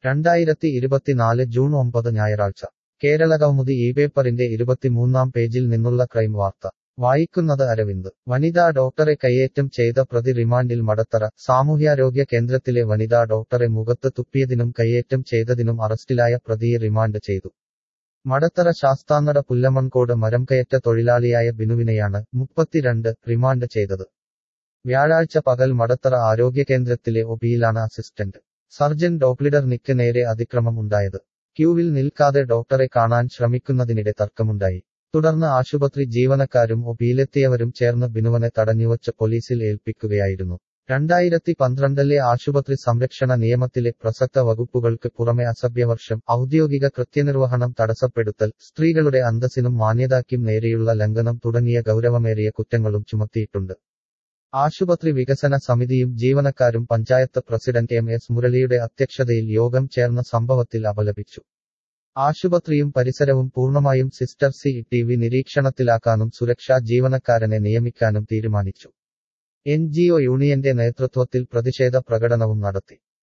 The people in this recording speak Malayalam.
രണ്ടായിരത്തി ഇരുപത്തിനാല് ജൂൺ ഒമ്പത് ഞായറാഴ്ച കേരളകൗമുദി ഈ പേപ്പറിന്റെ ഇരുപത്തിമൂന്നാം പേജിൽ നിന്നുള്ള ക്രൈം വാർത്ത വായിക്കുന്നത് അരവിന്ദ് വനിതാ ഡോക്ടറെ കയ്യേറ്റം ചെയ്ത പ്രതി റിമാൻഡിൽ മടത്തറ സാമൂഹ്യാരോഗ്യ കേന്ദ്രത്തിലെ വനിതാ ഡോക്ടറെ മുഖത്ത് തുപ്പിയതിനും കയ്യേറ്റം ചെയ്തതിനും അറസ്റ്റിലായ പ്രതിയെ റിമാൻഡ് ചെയ്തു മടത്തറ ശാസ്താങ്ങട പുല്ലമൺകോട് മരംകയറ്റ തൊഴിലാളിയായ ബിനുവിനെയാണ് മുപ്പത്തിരണ്ട് റിമാൻഡ് ചെയ്തത് വ്യാഴാഴ്ച പകൽ മടത്തറ ആരോഗ്യകേന്ദ്രത്തിലെ ഒപിയിലാണ് അസിസ്റ്റന്റ് സർജൻ ഡോക്ലിഡർ നേരെ അതിക്രമം ഉണ്ടായത് ക്യൂവിൽ നിൽക്കാതെ ഡോക്ടറെ കാണാൻ ശ്രമിക്കുന്നതിനിടെ തർക്കമുണ്ടായി തുടർന്ന് ആശുപത്രി ജീവനക്കാരും ഒപിയിലെത്തിയവരും ചേർന്ന് ബിനുവനെ തടഞ്ഞുവച്ച് പോലീസിൽ ഏൽപ്പിക്കുകയായിരുന്നു രണ്ടായിരത്തി പന്ത്രണ്ടിലെ ആശുപത്രി സംരക്ഷണ നിയമത്തിലെ പ്രസക്ത വകുപ്പുകൾക്ക് പുറമെ അസഭ്യവർഷം ഔദ്യോഗിക കൃത്യനിർവഹണം തടസ്സപ്പെടുത്തൽ സ്ത്രീകളുടെ അന്തസ്സിനും മാന്യതയ്ക്കും നേരെയുള്ള ലംഘനം തുടങ്ങിയ ഗൗരവമേറിയ കുറ്റങ്ങളും ചുമത്തിയിട്ടുണ്ട് ആശുപത്രി വികസന സമിതിയും ജീവനക്കാരും പഞ്ചായത്ത് പ്രസിഡന്റ് എം എസ് മുരളിയുടെ അധ്യക്ഷതയിൽ യോഗം ചേർന്ന സംഭവത്തിൽ അപലപിച്ചു ആശുപത്രിയും പരിസരവും പൂർണ്ണമായും സിസ്റ്റർ സി ടി വി നിരീക്ഷണത്തിലാക്കാനും സുരക്ഷാ ജീവനക്കാരനെ നിയമിക്കാനും തീരുമാനിച്ചു എൻ യൂണിയന്റെ നേതൃത്വത്തിൽ പ്രതിഷേധ പ്രകടനവും നടത്തി